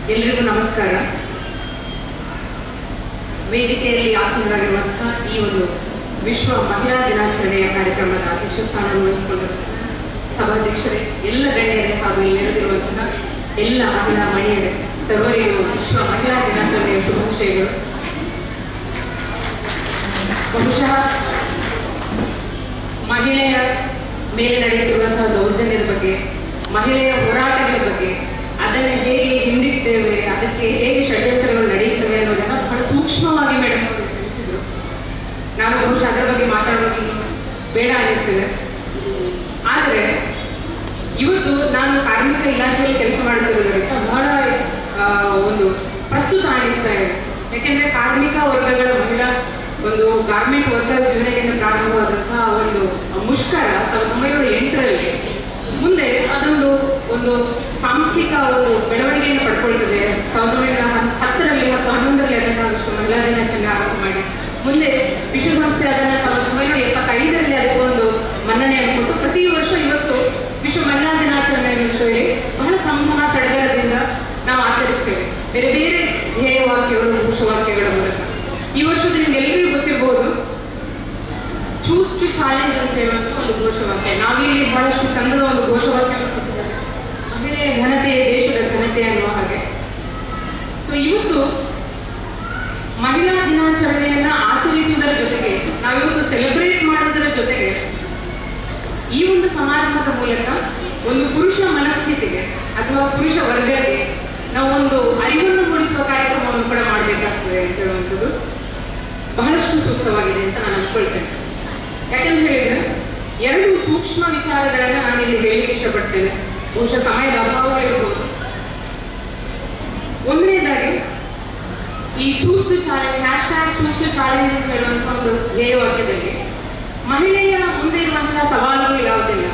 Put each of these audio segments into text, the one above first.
ಎಲ್ರಿಗೂ ನಮಸ್ಕಾರ ವೇದಿಕೆಯಲ್ಲಿ ಆಸೀನರಾಗಿರುವಂತಹ ಈ ಒಂದು ವಿಶ್ವ ಮಹಿಳಾ ದಿನಾಚರಣೆಯ ಕಾರ್ಯಕ್ರಮದ ಅಧ್ಯಕ್ಷ ಸ್ಥಾನವನ್ನು ವಹಿಸಿಕೊಂಡಿರುವಂತಹ ಸಭಾಧ್ಯಕ್ಷರೇ ಎಲ್ಲ ಗಣ್ಯರೇ ಹಾಗೂ ಇಲ್ಲಿ ನೆರೆದಿರುವಂತಹ ಎಲ್ಲ ಮಹಿಳಾ ಮಣಿಯರೇ ಸರ್ವರಿಗೂ ವಿಶ್ವ ಮಹಿಳಾ ದಿನಾಚರಣೆಯ ಶುಭಾಶಯಗಳು ಬಹುಶಃ ಮಹಿಳೆಯ ಮೇಲೆ ನಡೆಯುತ್ತಿರುವಂತಹ ದೌರ್ಜನ್ಯದ ಬಗ್ಗೆ ಮಹಿಳೆಯ ಹೋರಾಟಗಳ ಬಗ್ಗೆ ಅದನ್ನು ಹೇಗೆ ಹಿಂದಿಡ್ತೇವೆ ಅದಕ್ಕೆ ಹೇಗೆ ಷಡ್ಯಂತ್ರಗಳು ನಡೆಯುತ್ತವೆ ಅನ್ನೋದನ್ನ ಬಹಳ ಸೂಕ್ಷ್ಮವಾಗಿ ಮೇಡಮ್ ಅವರು ತಿಳಿಸಿದ್ರು ನಾನು ಬಹುಶಃ ಅದರ ಬಗ್ಗೆ ಮಾತಾಡೋದು ಇನ್ನು ಬೇಡ ಅನ್ನಿಸ್ತದೆ ಆದರೆ ಇವತ್ತು ನಾನು ಕಾರ್ಮಿಕ ಇಲಾಖೆಯಲ್ಲಿ ಕೆಲಸ ಮಾಡುತ್ತಿರುವುದರಿಂದ ಬಹಳ ಆ, ಒಂದು ಪ್ರಸ್ತುತ ಅನ್ನಿಸ್ತಾ ಇದೆ ಯಾಕೆಂದ್ರೆ ಕಾರ್ಮಿಕ ವರ್ಗಗಳ ಮಹಿಳಾ ಒಂದು ಗಾರ್ಮೆಂಟ್ ವರ್ಕರ್ಸ್ ಯೂನಿಯನ್ ಪ್ರಾರಂಭವಾದಂತಹ ಒಂದು ಮುಷ್ಕರ ಸಾವಿರದ ಒಂಬೈನೂರ ಎಂಟರಲ್ಲಿ ಮುಂದೆ ಅದೊಂದು ಒಂದು ಸಾಂಸ್ಥಿಕ ಒಂದು ಬೆಳವಣಿಗೆಯನ್ನು ಪಡ್ಕೊಳ್ತದೆ ಸಾವಿರದ ಒಂಬೈನೂರ ಹನ್- ಹತ್ತರಲ್ಲಿ ಮತ್ತು ಹನ್ನೊಂದರಲ್ಲಿ ಅದನ್ನು ವಿಶ್ವ ಮಹಿಳಾ ದಿನಾಚರಣೆ ಆರಂಭ ಮಾಡಿ ಮುಂದೆ ವಿಶ್ವಸಂಸ್ಥೆ ಅದನ್ನು ಸಾವಿರದ ಒಂಬೈನೂರ ಎಪ್ಪತ್ತೈದರಲ್ಲಿ ಅದಕ್ಕೆ ಒಂದು ಮನ್ನಣೆಯನ್ನು ಕೊಟ್ಟು ಪ್ರತಿ ವರ್ಷ ಇವತ್ತು ವಿಶ್ವ ಮಹಿಳಾ ದಿನಾಚರಣೆ ಅಂತ ಹೇಳಿ ಬಹಳ ಸಂಭ್ರಮ ಸಡಗರದಿಂದ ನಾವು ಆಚರಿಸ್ತೇವೆ ಬೇರೆ ಬೇರೆ ಧ್ಯೇಯ ವಾಕ್ಯಗಳು ಘೋಷವಾಕ್ಯಗಳ ಮೂಲಕ ಈ ವರ್ಷದ ನಿಮ್ಗೆಲ್ಲರಿಗೂ ಗೊತ್ತಿರಬಹುದು ಚೂಸ್ ಟು ಚಾಲೆಂಜ್ ಅಂತ ಹೇಳುವಂತ ಒಂದು ಘೋಷವಾಕ್ಯ ನಾವಿಲ್ಲಿ ಬಹಳಷ್ಟು ಚಂದದ ಒಂದು ಘೋಷವಾಕ್ಯವನ್ನು ಕೊಟ್ಟಿದ್ದಾರೆ ಮಹಿಳೆಯ ಘನತೆ ದೇಶದ ಘನತೆ ಅನ್ನುವ ಹಾಗೆ ಸೊ ಇವತ್ತು ಮಹಿಳಾ ದಿನಾಚರಣೆಯನ್ನ ಆಚರಿಸುವುದರ ಜೊತೆಗೆ ನಾವಿವತ್ತು ಸೆಲೆಬ್ರೇಟ್ ಮಾಡೋದರ ಜೊತೆಗೆ ಈ ಒಂದು ಸಮಾರಂಭದ ಮೂಲಕ ಒಂದು ಪುರುಷ ಮನಸ್ಥಿತಿಗೆ ಅಥವಾ ಪುರುಷ ವರ್ಗಕ್ಕೆ ನಾವು ಒಂದು ಅರಿವನ್ನು ಮೂಡಿಸುವ ಕಾರ್ಯಕ್ರಮವನ್ನು ಕೂಡ ಮಾಡಬೇಕಾಗ್ತದೆ ಅಂತ ಹೇಳುವಂಥದ್ದು ಬಹಳಷ್ಟು ಸೂಕ್ತವಾಗಿದೆ ಅಂತ ನಾನು ಅನ್ಕೊಳ್ತೇನೆ ಯಾಕಂತ ಹೇಳಿದ್ರೆ ಎರಡು ಸೂಕ್ಷ್ಮ ವಿಚಾರಗಳನ್ನ ನಾನು ಇಲ್ಲಿ ಹೇಳಲಿಕ್ಕೆ ಇಷ್ಟಪಡ್ತೇನೆ ಬಹುಶಃ ಸಮಯದ ಅಭಾವಗಳಿರ್ಬೋದು ಒಂದನೇದಾಗಿ ಈ choose to challenge hashtag choose to challenge ಅಂತ ಹೇಳುವಂತಹ ಒಂದು ಧ್ಯೇಯವಾಕ್ಯದಲ್ಲಿ ಮಹಿಳೆಯ ಮುಂದೆ ಇರುವಂತಹ ಸವಾಲುಗಳು ಯಾವುದಿಲ್ಲ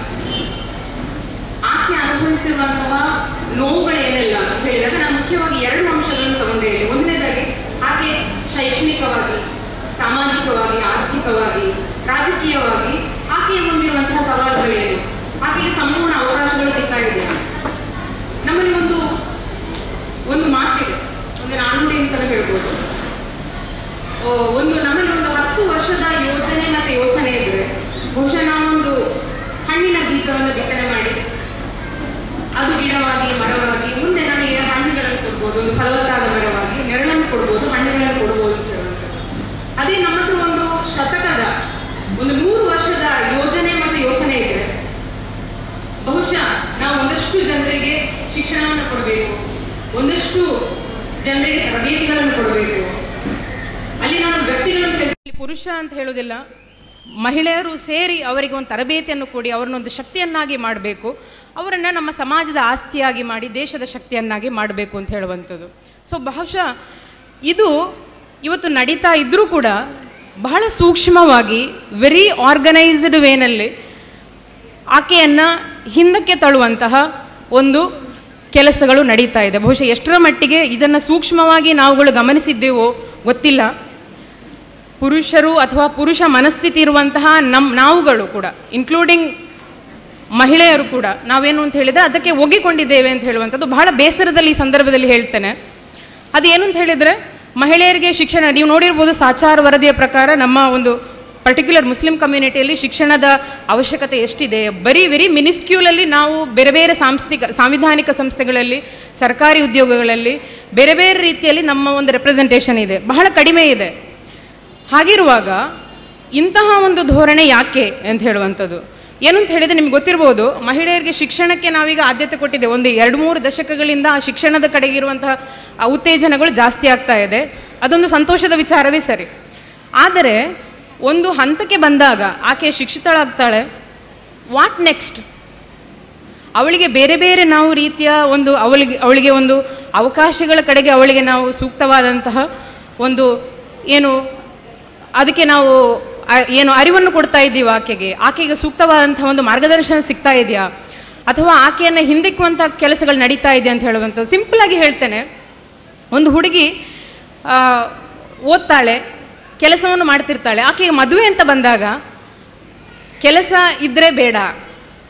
ಆಕೆ ಅನುಭವಿಸಿರುವಂತಹ ನೋವುಗಳೇನೆಲ್ಲ ಅಂತ ಹೇಳಿದಾಗ ನಾನು ಮುಖ್ಯವಾಗಿ ಎರಡು ಅಂಶಗಳನ್ನು ತಗೊಂಡೆ ಇಲ್ಲಿ ಒಂದನೇದಾಗಿ ಆಕೆ ಶೈಕ್ಷಣಿಕವಾಗಿ ಸಾಮಾಜಿಕವಾಗಿ ಆರ್ಥಿಕವಾಗಿ ರಾಜಕೀಯವಾಗಿ ಆಕೆಯ ಮುಂದಿರುವಂತಹ ಸವಾಲುಗಳೇನು ಆಕೆಗೆ ಸಂಪೂರ್ಣ ಅವಕಾಶಗಳು ಸಿಗ್ತಾ ಇದೆಯಾ ನಮ್ಮಲ್ಲಿ ಒಂದು ಒಂದು ಮಾತಿದೆ ಒಂದು ನಾನುಡಿ ಅಂತಲೂ ಹೇಳ್ಬೋದು ಆ, ಒಂದು ನಮ್ಮಲ್ಲಿ ಒಂದು ಹತ್ತು ವರ್ಷದ ಯೋಜನೆ ಮತ್ತು ಯೋಚನೆ ಇದ್ರೆ ಬಹುಶಃ ನಾವೊಂದು ಹಣ್ಣಿನ ಬೀಜವನ್ನು ಬಿತ್ತನೆ ಮಾಡಿ ಅದು ಗಿಡವಾಗಿ ಮರವಾಗಿ ಮುಂದೆ ನಮಗೆ ಹಣ್ಣುಗಳನ್ನು ಕೊಡ್ಬೋದು ಒಂದು ಫಲವತ್ತಾದ ಮರವಾಗಿ ನೆರಳನ್ನು ಕೊಡ್ಬೋದು ಹಣ್ಣುಗಳನ್ನು ಕೊಡ್ಬೋದು ಅಂತ ಹೇಳುವಂಥದ್ದು ಅದೇ ನಮ್ಮ ಹತ್ರ ಒಂದು ಶತಕದ ಒಂದು ನೂರು ವರ್ಷದ ಯೋಜನೆ ಮತ್ತು ಯೋಚನೆ ಇದ್ರೆ ಬಹುಶಃ ನಾವು ಒಂದಷ್ಟು ಜನರಿಗೆ ಶಿಕ್ಷಣವನ್ನು ಕೊಡಬೇಕು ಒಂದಷ್ಟು ಜನರಿಗೆ ತರಬೇತಿಗಳನ್ನು ಕೊಡಬೇಕು ಅಲ್ಲಿ ನಾನು ವ್ಯಕ್ತಿಗಳನ್ನು ಕೇಳಿ- ಇಲ್ಲಿ ಪುರುಷ ಅಂತ ಹೇಳೋದಿಲ್ಲ ಮಹಿಳೆಯರು ಸೇರಿ ಅವರಿಗೆ ಒಂದು ತರಬೇತಿಯನ್ನು ಕೊಡಿ ಅವರನ್ನೊಂದು ಶಕ್ತಿಯನ್ನಾಗಿ ಮಾಡಬೇಕು ಅವರನ್ನು ನಮ್ಮ ಸಮಾಜದ ಆಸ್ತಿಯಾಗಿ ಮಾಡಿ ದೇಶದ ಶಕ್ತಿಯನ್ನಾಗಿ ಮಾಡಬೇಕು ಅಂತ ಹೇಳುವಂಥದ್ದು ಸೊ ಬಹುಶಃ ಇದು ಇವತ್ತು ನಡೀತಾ ಇದ್ದರೂ ಕೂಡ ಬಹಳ ಸೂಕ್ಷ್ಮವಾಗಿ ವೆರಿ ಆರ್ಗನೈಸ್ಡ್ ವೇನಲ್ಲಿ ಆಕೆಯನ್ನು ಹಿಂದಕ್ಕೆ ತಳ್ಳುವಂತಹ ಒಂದು ಕೆಲಸಗಳು ನಡೀತಾ ಇದೆ ಬಹುಶಃ ಎಷ್ಟರ ಮಟ್ಟಿಗೆ ಇದನ್ನು ಸೂಕ್ಷ್ಮವಾಗಿ ನಾವುಗಳು ಗಮನಿಸಿದ್ದೇವೋ ಗೊತ್ತಿಲ್ಲ ಪುರುಷರು ಅಥವಾ ಪುರುಷ ಮನಸ್ಥಿತಿ ಇರುವಂತಹ ನಮ್ಮ ನಾವುಗಳು ಕೂಡ ಇನ್ಕ್ಲೂಡಿಂಗ್ ಮಹಿಳೆಯರು ಕೂಡ ನಾವೇನು ಅಂತ ಹೇಳಿದರೆ ಅದಕ್ಕೆ ಒಗ್ಗಿಕೊಂಡಿದ್ದೇವೆ ಅಂತ ಹೇಳುವಂಥದ್ದು ಬಹಳ ಬೇಸರದಲ್ಲಿ ಈ ಸಂದರ್ಭದಲ್ಲಿ ಹೇಳ್ತೇನೆ ಅದೇನು ಅಂತ ಹೇಳಿದರೆ ಮಹಿಳೆಯರಿಗೆ ಶಿಕ್ಷಣ ನೀವು ನೋಡಿರ್ಬೋದು ಸಾಚಾರ ವರದಿಯ ಪ್ರಕಾರ ನಮ್ಮ ಒಂದು ಪರ್ಟಿಕ್ಯುಲರ್ ಮುಸ್ಲಿಂ ಕಮ್ಯುನಿಟಿಯಲ್ಲಿ ಶಿಕ್ಷಣದ ಅವಶ್ಯಕತೆ ಎಷ್ಟಿದೆ ಬರೀ ವೆರಿ ಮಿನಿಸ್ಕ್ಯೂಲಲ್ಲಿ ನಾವು ಬೇರೆ ಬೇರೆ ಸಾಂಸ್ಥಿಕ ಸಾಂವಿಧಾನಿಕ ಸಂಸ್ಥೆಗಳಲ್ಲಿ ಸರ್ಕಾರಿ ಉದ್ಯೋಗಗಳಲ್ಲಿ ಬೇರೆ ಬೇರೆ ರೀತಿಯಲ್ಲಿ ನಮ್ಮ ಒಂದು ರೆಪ್ರೆಸೆಂಟೇಷನ್ ಇದೆ ಬಹಳ ಕಡಿಮೆ ಇದೆ ಹಾಗಿರುವಾಗ ಇಂತಹ ಒಂದು ಧೋರಣೆ ಯಾಕೆ ಅಂತ ಹೇಳುವಂಥದ್ದು ಏನು ಅಂತ ಹೇಳಿದರೆ ನಿಮ್ಗೆ ಗೊತ್ತಿರ್ಬೋದು ಮಹಿಳೆಯರಿಗೆ ಶಿಕ್ಷಣಕ್ಕೆ ನಾವೀಗ ಆದ್ಯತೆ ಕೊಟ್ಟಿದ್ದೇವೆ ಒಂದು ಎರಡು ಮೂರು ದಶಕಗಳಿಂದ ಆ ಶಿಕ್ಷಣದ ಕಡೆಗಿರುವಂತಹ ಆ ಉತ್ತೇಜನಗಳು ಜಾಸ್ತಿ ಆಗ್ತಾ ಇದೆ ಅದೊಂದು ಸಂತೋಷದ ವಿಚಾರವೇ ಸರಿ ಆದರೆ ಒಂದು ಹಂತಕ್ಕೆ ಬಂದಾಗ ಆಕೆ ಶಿಕ್ಷಿತಳಾಗ್ತಾಳೆ ವಾಟ್ ನೆಕ್ಸ್ಟ್ ಅವಳಿಗೆ ಬೇರೆ ಬೇರೆ ನಾವು ರೀತಿಯ ಒಂದು ಅವಳಿಗೆ ಅವಳಿಗೆ ಒಂದು ಅವಕಾಶಗಳ ಕಡೆಗೆ ಅವಳಿಗೆ ನಾವು ಸೂಕ್ತವಾದಂತಹ ಒಂದು ಏನು ಅದಕ್ಕೆ ನಾವು ಆ- ಏನು ಅರಿವನ್ನು ಕೊಡ್ತಾ ಇದ್ದೀವಿ ಆಕೆಗೆ ಆಕೆಗೆ ಸೂಕ್ತವಾದಂತಹ ಒಂದು ಮಾರ್ಗದರ್ಶನ ಸಿಗ್ತಾ ಇದೆಯಾ ಅಥವಾ ಆಕೆಯನ್ನು ಹಿಂದಿಕ್ಕುವಂಥ ಕೆಲಸಗಳು ನಡೀತಾ ಇದೆ ಅಂತ ಹೇಳುವಂಥದ್ದು ಸಿಂಪಲಾಗಿ ಹೇಳ್ತೇನೆ ಒಂದು ಹುಡುಗಿ ಆ, ಓದ್ತಾಳೆ ಕೆಲಸವನ್ನು ಮಾಡ್ತಿರ್ತಾಳೆ ಆಕೆಗೆ ಮದುವೆ ಅಂತ ಬಂದಾಗ ಕೆಲಸ ಇದ್ದರೆ ಬೇಡ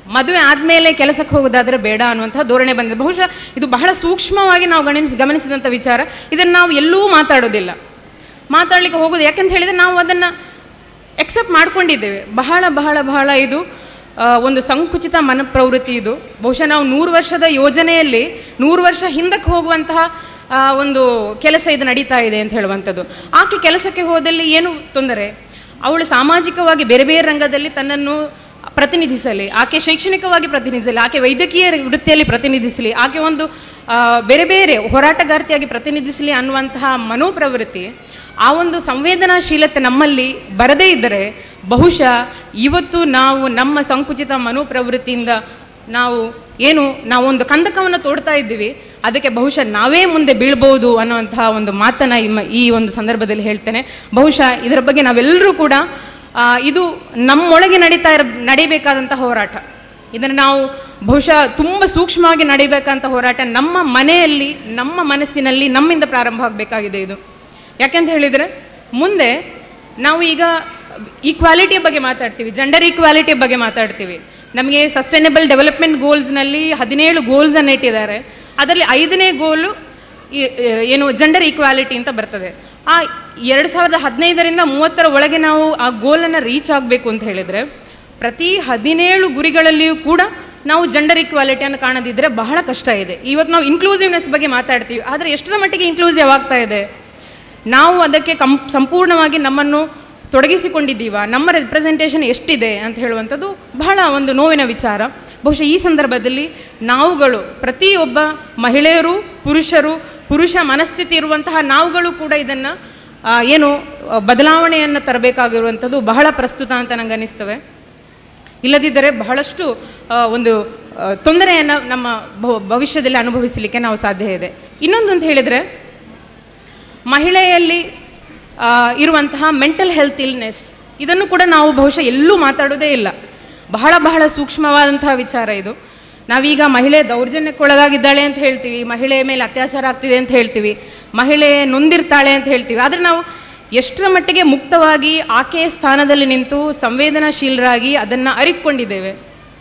ಮದುವೆ ಆದಮೇಲೆ ಕೆಲಸಕ್ಕೆ ಹೋಗೋದಾದ್ರೆ ಬೇಡ ಅನ್ನುವಂಥ ಧೋರಣೆ ಬಂದಿದೆ ಬಹುಶಃ ಇದು ಬಹಳ ಸೂಕ್ಷ್ಮವಾಗಿ ನಾವು ಗಮನಿಸಿ ಗಮನಿಸಿದಂಥ ವಿಚಾರ ಇದನ್ನು ನಾವು ಎಲ್ಲೂ ಮಾತಾಡೋದಿಲ್ಲ ಮಾತಾಡಲಿಕ್ಕೆ ಹೋಗೋದು ಯಾಕೆಂತ ಹೇಳಿದರೆ ನಾವು ಅದನ್ನು ಎಕ್ಸೆಪ್ಟ್ ಮಾಡ್ಕೊಂಡಿದ್ದೇವೆ ಬಹಳ ಬಹಳ ಬಹಳ ಇದು ಆ, ಒಂದು ಸಂಕುಚಿತ ಮನಪ್ರವೃತ್ತಿ ಇದು ಬಹುಶಃ ನಾವು ನೂರು ವರ್ಷದ ಯೋಜನೆಯಲ್ಲಿ ನೂರು ವರ್ಷ ಹಿಂದಕ್ಕೆ ಹೋಗುವಂತಹ ಆ, ಒಂದು ಕೆಲಸ ಇದು ನಡೀತಾ ಇದೆ ಅಂತ ಹೇಳುವಂಥದ್ದು ಆಕೆ ಕೆಲಸಕ್ಕೆ ಹೋದಲ್ಲಿ ಏನು ತೊಂದರೆ ಅವಳು ಸಾಮಾಜಿಕವಾಗಿ ಬೇರೆ ಬೇರೆ ರಂಗದಲ್ಲಿ ತನ್ನನ್ನು ಪ್ರತಿನಿಧಿಸಲಿ ಆಕೆ ಶೈಕ್ಷಣಿಕವಾಗಿ ಪ್ರತಿನಿಧಿಸಲಿ ಆಕೆ ವೈದ್ಯಕೀಯ ವೃತ್ತಿಯಲ್ಲಿ ಪ್ರತಿನಿಧಿಸಲಿ ಆಕೆ ಒಂದು ಆ, ಬೇರೆ ಬೇರೆ ಹೋರಾಟಗಾರ್ತಿಯಾಗಿ ಪ್ರತಿನಿಧಿಸಲಿ ಅನ್ನುವಂತಹ ಮನೋಪ್ರವೃತ್ತಿ ಆ ಒಂದು ಸಂವೇದನಾಶೀಲತೆ ನಮ್ಮಲ್ಲಿ ಬರದೇ ಇದ್ದರೆ ಬಹುಶಃ ಇವತ್ತು ನಾವು ನಮ್ಮ ಸಂಕುಚಿತ ಮನೋಪ್ರವೃತ್ತಿಯಿಂದ ನಾವು ಏನು ನಾವೊಂದು ಕಂದಕವನ್ನು ತೋಡ್ತಾ ಇದ್ದೀವಿ ಅದಕ್ಕೆ ಬಹುಶಃ ನಾವೇ ಮುಂದೆ ಬೀಳ್ಬೋದು ಅನ್ನುವಂತಹ ಒಂದು ಮಾತನ್ನು ಈ ಮ- ಈ ಒಂದು ಸಂದರ್ಭದಲ್ಲಿ ಹೇಳ್ತೇನೆ ಬಹುಶಃ ಇದರ ಬಗ್ಗೆ ನಾವೆಲ್ಲರೂ ಕೂಡ ಆ, ಇದು ನಮ್ಮೊಳಗೆ ನಡೀತಾ ಇರ ನಡೀಬೇಕಾದಂಥ ಹೋರಾಟ ಇದನ್ನು ನಾವು ಬಹುಶಃ ತುಂಬ ಸೂಕ್ಷ್ಮವಾಗಿ ನಡೀಬೇಕಂತ ಹೋರಾಟ ನಮ್ಮ ಮನೆಯಲ್ಲಿ ನಮ್ಮ ಮನಸ್ಸಿನಲ್ಲಿ ನಮ್ಮಿಂದ ಪ್ರಾರಂಭ ಆಗಬೇಕಾಗಿದೆ ಇದು ಯಾಕೆಂತ ಹೇಳಿದರೆ ಮುಂದೆ ನಾವು ಈಗ ಈಕ್ವಾಲಿಟಿಯ ಬಗ್ಗೆ ಮಾತಾಡ್ತೀವಿ ಜೆಂಡರ್ ಈಕ್ವಾಲಿಟಿಯ ಬಗ್ಗೆ ಮಾತಾಡ್ತೀವಿ ನಮಗೆ ಸಸ್ಟೈನಬಲ್ ಡೆವಲಪ್ಮೆಂಟ್ ಗೋಲ್ಸ್ನಲ್ಲಿ ಹದಿನೇಳು ಗೋಲ್ಸನ್ನು ಇಟ್ಟಿದ್ದಾರೆ ಅದರಲ್ಲಿ ಐದನೇ ಗೋಲು ಈ- ಏನು ಜೆಂಡರ್ ಈಕ್ವಾಲಿಟಿ ಅಂತ ಬರ್ತದೆ ಆ ಎರಡು ಸಾವಿರದ ಹದಿನೈದರಿಂದ ಮೂವತ್ತರ ಒಳಗೆ ನಾವು ಆ ಗೋಲನ್ನು ರೀಚ್ ಆಗಬೇಕು ಅಂತ ಹೇಳಿದರೆ ಪ್ರತಿ ಹದಿನೇಳು ಗುರಿಗಳಲ್ಲಿಯೂ ಕೂಡ ನಾವು ಜೆಂಡರ್ ಈಕ್ವಾಲಿಟಿಯನ್ನು ಕಾಣದಿದ್ದರೆ ಬಹಳ ಕಷ್ಟ ಇದೆ ಇವತ್ತು ನಾವು ಇನ್ಕ್ಲೂಸಿವ್ನೆಸ್ ಬಗ್ಗೆ ಮಾತಾಡ್ತೀವಿ ಆದರೆ ಎಷ್ಟರ ಮಟ್ಟಿಗೆ ಇನ್ಕ್ಲೂಸಿವ್ ಆಗ್ತಾ ಇದೆ ನಾವು ಅದಕ್ಕೆ ಕಂ ಸಂಪೂರ್ಣವಾಗಿ ನಮ್ಮನ್ನು ತೊಡಗಿಸಿಕೊಂಡಿದ್ದೀವ ನಮ್ಮ ರೆಪ್ರೆಸೆಂಟೇಷನ್ ಎಷ್ಟಿದೆ ಅಂತ ಹೇಳುವಂಥದ್ದು ಬಹಳ ಒಂದು ನೋವಿನ ವಿಚಾರ ಬಹುಶಃ ಈ ಸಂದರ್ಭದಲ್ಲಿ ನಾವುಗಳು ಪ್ರತಿಯೊಬ್ಬ ಮಹಿಳೆಯರು ಪುರುಷರು ಪುರುಷ ಮನಸ್ಥಿತಿ ಇರುವಂತಹ ನಾವುಗಳು ಕೂಡ ಇದನ್ನು ಏನು ಆ, ಬದಲಾವಣೆಯನ್ನು ತರಬೇಕಾಗಿರುವಂಥದ್ದು ಬಹಳ ಪ್ರಸ್ತುತ ಅಂತ ನಂಗೆ ಅನ್ನಿಸ್ತವೆ ಇಲ್ಲದಿದ್ದರೆ ಬಹಳಷ್ಟು ಆ, ಒಂದು ಆ, ತೊಂದರೆಯನ್ನು ನಮ್ಮ ಭವ- ಭವಿಷ್ಯದಲ್ಲಿ ಅನುಭವಿಸಲಿಕ್ಕೆ ನಾವು ಸಾಧ್ಯ ಇದೆ ಇನ್ನೊಂದು ಅಂತ ಹೇಳಿದರೆ ಮಹಿಳೆಯಲ್ಲಿ ಆ, ಇರುವಂತಹ ಮೆಂಟಲ್ ಹೆಲ್ತ್ ಇಲ್ನೆಸ್ ಇದನ್ನು ಕೂಡ ನಾವು ಬಹುಶಃ ಎಲ್ಲೂ ಮಾತಾಡೋದೇ ಇಲ್ಲ ಬಹಳ ಬಹಳ ಸೂಕ್ಷ್ಮವಾದಂತಹ ವಿಚಾರ ಇದು ನಾವೀಗ ಮಹಿಳೆ ದೌರ್ಜನ್ಯಕ್ಕೊಳಗಾಗಿದ್ದಾಳೆ ಅಂತ ಹೇಳ್ತೀವಿ ಮಹಿಳೆಯ ಮೇಲೆ ಅತ್ಯಾಚಾರ ಆಗ್ತಿದೆ ಅಂತ ಹೇಳ್ತೀವಿ ಮಹಿಳೆ ನೊಂದಿರ್ತಾಳೆ ಅಂತ ಹೇಳ್ತೀವಿ ಆದರೆ ನಾವು ಎಷ್ಟರ ಮಟ್ಟಿಗೆ ಮುಕ್ತವಾಗಿ ಆಕೆಯ ಸ್ಥಾನದಲ್ಲಿ ನಿಂತು ಸಂವೇದನಾಶೀಲರಾಗಿ ಅದನ್ನು ಅರಿತುಕೊಂಡಿದ್ದೇವೆ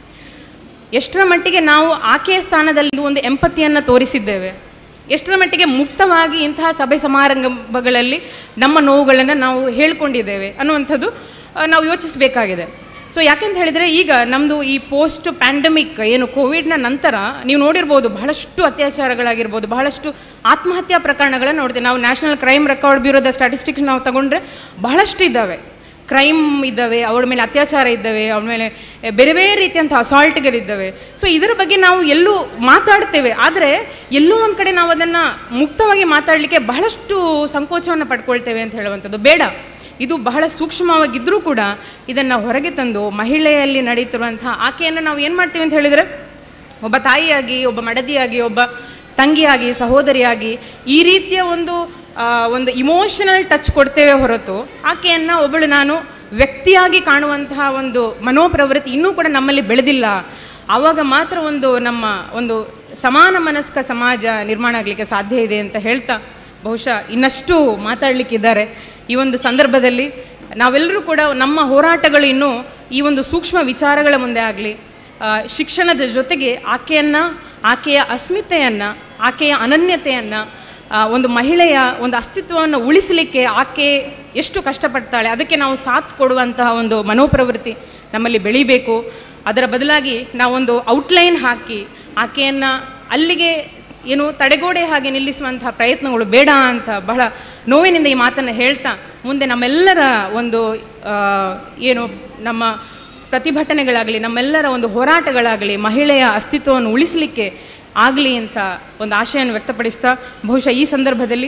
ಎಷ್ಟರ ಮಟ್ಟಿಗೆ ನಾವು ಆಕೆಯ ಸ್ಥಾನದಲ್ಲಿ ಒಂದು ಎಂಪತಿಯನ್ನು ತೋರಿಸಿದ್ದೇವೆ ಎಷ್ಟರ ಮಟ್ಟಿಗೆ ಮುಕ್ತವಾಗಿ ಇಂತಹ ಸಭೆ ಸಮಾರಂಭಗಳಲ್ಲಿ ನಮ್ಮ ನೋವುಗಳನ್ನು ನಾವು ಹೇಳ್ಕೊಂಡಿದ್ದೇವೆ ಅನ್ನುವಂಥದ್ದು ಆ, ನಾವು ಯೋಚಿಸಬೇಕಾಗಿದೆ ಸೊ ಯಾಕೆಂತ ಹೇಳಿದರೆ ಈಗ ನಮ್ಮದು ಈ ಪೋಸ್ಟ್ ಪ್ಯಾಂಡಮಿಕ್ ಏನು ಕೋವಿಡ್ನ ನಂತರ ನೀವು ನೋಡಿರ್ಬೋದು ಬಹಳಷ್ಟು ಅತ್ಯಾಚಾರಗಳಾಗಿರ್ಬೋದು ಬಹಳಷ್ಟು ಆತ್ಮಹತ್ಯಾ ಪ್ರಕರಣಗಳನ್ನು ನೋಡ್ತೀವಿ ನಾವು ನ್ಯಾಷನಲ್ ಕ್ರೈಮ್ ರೆಕಾರ್ಡ್ ಬ್ಯೂರೋದ ಸ್ಟಾಟಿಸ್ಟಿಕ್ಸ್ ನಾವು ತಗೊಂಡ್ರೆ ಬಹಳಷ್ಟು ಇದ್ದಾವೆ ಕ್ರೈಮ್ ಇದ್ದಾವೆ ಅವಳ ಮೇಲೆ ಅತ್ಯಾಚಾರ ಇದ್ದಾವೆ ಅವಳ ಮೇಲೆ ಬೇರೆ ಬೇರೆ ರೀತಿಯಂಥ ಅಸಾಲ್ಟ್ಗಳಿದ್ದಾವೆ ಸೊ ಇದರ ಬಗ್ಗೆ ನಾವು ಎಲ್ಲೂ ಮಾತಾಡ್ತೇವೆ ಆದರೆ ಎಲ್ಲೋ ಒಂದು ಕಡೆ ನಾವು ಅದನ್ನು ಮುಕ್ತವಾಗಿ ಮಾತಾಡಲಿಕ್ಕೆ ಬಹಳಷ್ಟು ಸಂಕೋಚವನ್ನು ಪಡ್ಕೊಳ್ತೇವೆ ಅಂತ ಹೇಳುವಂಥದ್ದು ಬೇಡ ಇದು ಬಹಳ ಸೂಕ್ಷ್ಮವಾಗಿದ್ದರೂ ಕೂಡ ಇದನ್ನು ಹೊರಗೆ ತಂದು ಮಹಿಳೆಯಲ್ಲಿ ನಡೀತಿರುವಂಥ ಆಕೆಯನ್ನು ನಾವು ಏನು ಮಾಡ್ತೀವಿ ಅಂತ ಹೇಳಿದರೆ ಒಬ್ಬ ತಾಯಿಯಾಗಿ ಒಬ್ಬ ಮಡದಿಯಾಗಿ ಒಬ್ಬ ತಂಗಿಯಾಗಿ ಸಹೋದರಿಯಾಗಿ ಈ ರೀತಿಯ ಒಂದು ಆ, ಒಂದು ಇಮೋಷನಲ್ ಟಚ್ ಕೊಡ್ತೇವೆ ಹೊರತು ಆಕೆಯನ್ನು ಒಬ್ಬಳು ನಾನು ವ್ಯಕ್ತಿಯಾಗಿ ಕಾಣುವಂತಹ ಒಂದು ಮನೋಪ್ರವೃತ್ತಿ ಇನ್ನೂ ಕೂಡ ನಮ್ಮಲ್ಲಿ ಬೆಳೆದಿಲ್ಲ ಆವಾಗ ಮಾತ್ರ ಒಂದು ನಮ್ಮ ಒಂದು ಸಮಾನ ಮನಸ್ಕ ಸಮಾಜ ನಿರ್ಮಾಣ ಆಗಲಿಕ್ಕೆ ಸಾಧ್ಯ ಇದೆ ಅಂತ ಹೇಳ್ತಾ ಬಹುಶಃ ಇನ್ನಷ್ಟು ಮಾತಾಡಲಿಕ್ಕಿದ್ದಾರೆ ಈ ಒಂದು ಸಂದರ್ಭದಲ್ಲಿ ನಾವೆಲ್ಲರೂ ಕೂಡ ನಮ್ಮ ಹೋರಾಟಗಳು ಇನ್ನೂ ಈ ಒಂದು ಸೂಕ್ಷ್ಮ ವಿಚಾರಗಳ ಮುಂದೆ ಆಗಲಿ ಶಿಕ್ಷಣದ ಜೊತೆಗೆ ಆಕೆಯನ್ನು ಆಕೆಯ ಅಸ್ಮಿತೆಯನ್ನು ಆಕೆಯ ಅನನ್ಯತೆಯನ್ನು ಒಂದು ಮಹಿಳೆಯ ಒಂದು ಅಸ್ತಿತ್ವವನ್ನು ಉಳಿಸಲಿಕ್ಕೆ ಆಕೆ ಎಷ್ಟು ಕಷ್ಟಪಡ್ತಾಳೆ ಅದಕ್ಕೆ ನಾವು ಸಾಥ್ ಕೊಡುವಂತಹ ಒಂದು ಮನೋಪ್ರವೃತ್ತಿ ನಮ್ಮಲ್ಲಿ ಬೆಳಿಬೇಕು ಅದರ ಬದಲಾಗಿ ನಾವೊಂದು ಔಟ್ಲೈನ್ ಹಾಕಿ ಆಕೆಯನ್ನು ಅಲ್ಲಿಗೆ ಏನು ತಡೆಗೋಡೆ ಹಾಗೆ ನಿಲ್ಲಿಸುವಂತಹ ಪ್ರಯತ್ನಗಳು ಬೇಡ ಅಂತ ಬಹಳ ನೋವಿನಿಂದ ಈ ಮಾತನ್ನು ಹೇಳ್ತಾ ಮುಂದೆ ನಮ್ಮೆಲ್ಲರ ಒಂದು ಆ, ಏನು ನಮ್ಮ ಪ್ರತಿಭಟನೆಗಳಾಗಲಿ ನಮ್ಮೆಲ್ಲರ ಒಂದು ಹೋರಾಟಗಳಾಗಲಿ ಮಹಿಳೆಯ ಅಸ್ತಿತ್ವವನ್ನು ಉಳಿಸಲಿಕ್ಕೆ ಆಗಲಿ ಅಂತ ಒಂದು ಆಶಯವನ್ನು ವ್ಯಕ್ತಪಡಿಸ್ತಾ ಬಹುಶಃ ಈ ಸಂದರ್ಭದಲ್ಲಿ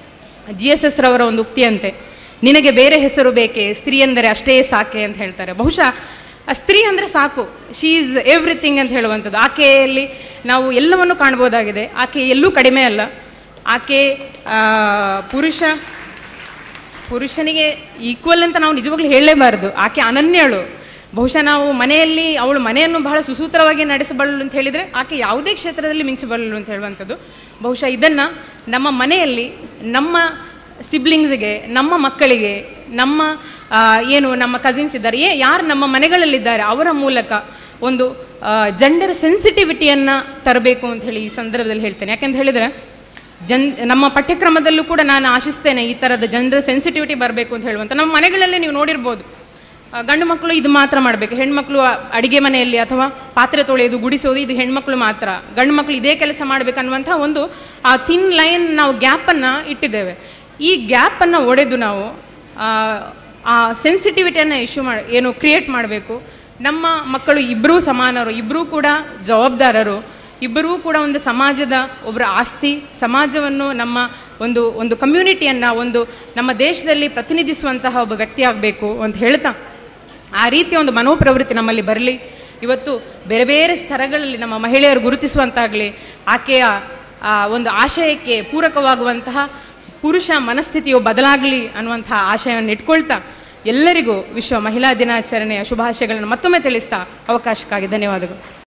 ಜಿ ಎಸ್ ಎಸ್ ರವರ ಒಂದು ಉಕ್ತಿಯಂತೆ ನಿನಗೆ ಬೇರೆ ಹೆಸರು ಬೇಕೆ ಸ್ತ್ರೀ ಎಂದರೆ ಅಷ್ಟೇ ಸಾಕೆ ಅಂತ ಹೇಳ್ತಾರೆ ಬಹುಶಃ ಆ ಸ್ತ್ರೀ ಅಂದರೆ ಸಾಕು ಶೀ ಈಸ್ ಎವ್ರಿಥಿಂಗ್ ಅಂತ ಹೇಳುವಂಥದ್ದು ಆಕೆಯಲ್ಲಿ ನಾವು ಎಲ್ಲವನ್ನು ಕಾಣ್ಬೋದಾಗಿದೆ ಆಕೆ ಎಲ್ಲೂ ಕಡಿಮೆ ಅಲ್ಲ ಆಕೆ ಆ, ಪುರುಷ ಪುರುಷನಿಗೆ ಈಕ್ವಲ್ ಅಂತ ನಾವು ನಿಜವಾಗ್ಲೂ ಹೇಳಲೇಬಾರದು ಆಕೆ ಅನನ್ಯಳು ಬಹುಶಃ ನಾವು ಮನೆಯಲ್ಲಿ ಅವಳು ಮನೆಯನ್ನು ಬಹಳ ಸುಸೂತ್ರವಾಗಿ ನಡೆಸಬಲ್ಲಳು ಅಂತ ಹೇಳಿದರೆ ಆಕೆ ಯಾವುದೇ ಕ್ಷೇತ್ರದಲ್ಲಿ ಮಿಂಚಬಲ್ಲಳು ಅಂತ ಹೇಳುವಂಥದ್ದು ಬಹುಶಃ ಇದನ್ನು ನಮ್ಮ ಮನೆಯಲ್ಲಿ ನಮ್ಮ ಸಿಬ್ಲಿಂಗ್ಸ್ಗೆ ನಮ್ಮ ಮಕ್ಕಳಿಗೆ ನಮ್ಮ ಆ, ಏನು ನಮ್ಮ ಕಸಿನ್ಸ್ ಇದ್ದಾರೆ ಏ ಯಾರು ನಮ್ಮ ಮನೆಗಳಲ್ಲಿದ್ದಾರೆ ಅವರ ಮೂಲಕ ಒಂದು ಜೆಂಡರ್ ಸೆನ್ಸಿಟಿವಿಟಿಯನ್ನು ತರಬೇಕು ಅಂತ ಹೇಳಿ ಈ ಸಂದರ್ಭದಲ್ಲಿ ಹೇಳ್ತೇನೆ ಯಾಕೆಂತ ಹೇಳಿದರೆ ಜನ್ ನಮ್ಮ ಪಠ್ಯಕ್ರಮದಲ್ಲೂ ಕೂಡ ನಾನು ಆಶಿಸ್ತೇನೆ ಈ ಥರದ ಜೆಂಡರ್ ಸೆನ್ಸಿಟಿವಿಟಿ ಬರಬೇಕು ಅಂತ ಹೇಳುವಂಥ ನಮ್ಮ ಮನೆಗಳಲ್ಲಿ ನೀವು ನೋಡಿರ್ಬೋದು ಆ, ಗಂಡು ಮಕ್ಕಳು ಇದು ಮಾತ್ರ ಮಾಡಬೇಕು ಹೆಣ್ಮಕ್ಳು ಆ ಅಡಿಗೆ ಮನೆಯಲ್ಲಿ ಅಥವಾ ಪಾತ್ರೆ ತೊಳೆಯೋದು ಗುಡಿಸೋದು ಇದು ಹೆಣ್ಮಕ್ಳು ಮಾತ್ರ ಗಂಡು ಮಕ್ಕಳು ಇದೇ ಕೆಲಸ ಮಾಡಬೇಕನ್ನುವಂಥ ಒಂದು ಆ ಥಿನ್ ಲೈನ್ ನಾವು ಗ್ಯಾಪನ್ನು ಇಟ್ಟಿದ್ದೇವೆ ಈ ಗ್ಯಾಪನ್ನು ಒಡೆದು ನಾವು ಆ, ಆ ಸೆನ್ಸಿಟಿವಿಟಿಯನ್ನು ಇಶ್ಯೂ ಮಾಡಿ ಏನು ಕ್ರಿಯೇಟ್ ಮಾಡಬೇಕು ನಮ್ಮ ಮಕ್ಕಳು ಇಬ್ಬರೂ ಸಮಾನರು ಇಬ್ಬರೂ ಕೂಡ ಜವಾಬ್ದಾರರು ಇಬ್ಬರೂ ಕೂಡ ಒಂದು ಸಮಾಜದ ಒಬ್ಬರ ಆಸ್ತಿ ಸಮಾಜವನ್ನು ನಮ್ಮ ಒಂದು ಒಂದು ಕಮ್ಯುನಿಟಿಯನ್ನು ಒಂದು ನಮ್ಮ ದೇಶದಲ್ಲಿ ಪ್ರತಿನಿಧಿಸುವಂತಹ ಒಬ್ಬ ವ್ಯಕ್ತಿ ಆಗಬೇಕು ಅಂತ ಹೇಳ್ತಾ ಆ ರೀತಿಯ ಒಂದು ಮನೋಪ್ರವೃತ್ತಿ ನಮ್ಮಲ್ಲಿ ಬರಲಿ ಇವತ್ತು ಬೇರೆ ಬೇರೆ ಸ್ತರಗಳಲ್ಲಿ ನಮ್ಮ ಮಹಿಳೆಯರು ಗುರುತಿಸುವಂತಾಗಲಿ ಆಕೆಯ ಆ ಒಂದು ಆಶಯಕ್ಕೆ ಪೂರಕವಾಗುವಂತಹ ಪುರುಷ ಮನಸ್ಥಿತಿಯು ಬದಲಾಗಲಿ ಅನ್ನುವಂತಹ ಆಶಯವನ್ನು ಇಟ್ಕೊಳ್ತಾ ಎಲ್ಲರಿಗೂ ವಿಶ್ವ ಮಹಿಳಾ ದಿನಾಚರಣೆಯ ಶುಭಾಶಯಗಳನ್ನು ಮತ್ತೊಮ್ಮೆ ತಿಳಿಸ್ತಾ ಅವಕಾಶಕ್ಕಾಗಿ ಧನ್ಯವಾದಗಳು